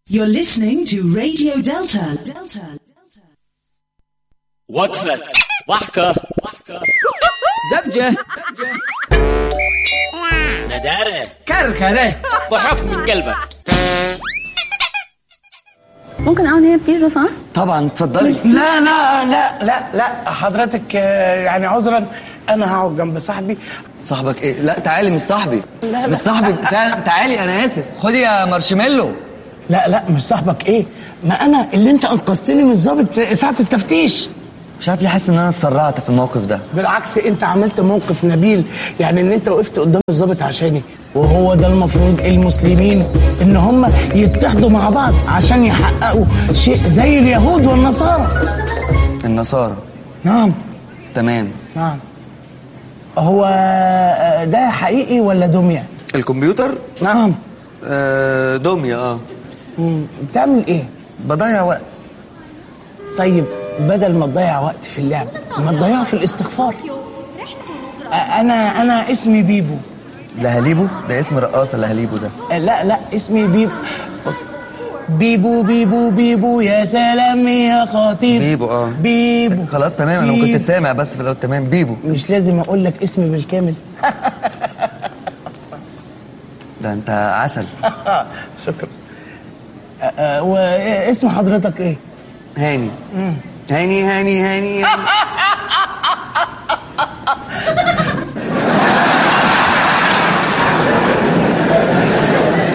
You're listening to Radio Delta. Delta. وقفة ضحكة زبجة ندارة كركرة ضحك من قلبك ممكن اقعد هنا بليز لو سمحت طبعا اتفضلي لا لا لا لا لا حضرتك آه، يعني عذرا انا هقعد جنب صاحبي صاحبك ايه لا تعالي مش صاحبي لا، لا. مش صاحبي فعلا تعالي انا اسف خدي يا مارشميلو لا لا مش صاحبك ايه ما انا اللي انت انقذتني من الضابط ساعه التفتيش مش عارف ليه حاسس ان انا اتسرعت في الموقف ده بالعكس انت عملت موقف نبيل يعني ان انت وقفت قدام الضابط عشاني وهو ده المفروض المسلمين ان هم يتحدوا مع بعض عشان يحققوا شيء زي اليهود والنصارى النصارى نعم تمام نعم هو آه، ده حقيقي ولا دميه الكمبيوتر نعم آه دمية اه مم، بتعمل ايه بضيع وقت طيب بدل ما تضيع وقت في اللعب ما تضيعه في الاستغفار آه، انا انا اسمي بيبو لهاليبو ده اسم رقاصة لهاليبو ده آه، لا لا اسمي بيبو بص بيبو بيبو بيبو يا سلام يا خطيب بيبو اه بيبو خلاص تمام انا بيبو. كنت سامع بس في الاول تمام بيبو مش لازم اقول لك اسمي بالكامل ده انت عسل شكرا آه، آه، واسم حضرتك ايه هاني هاني هاني هاني, هاني.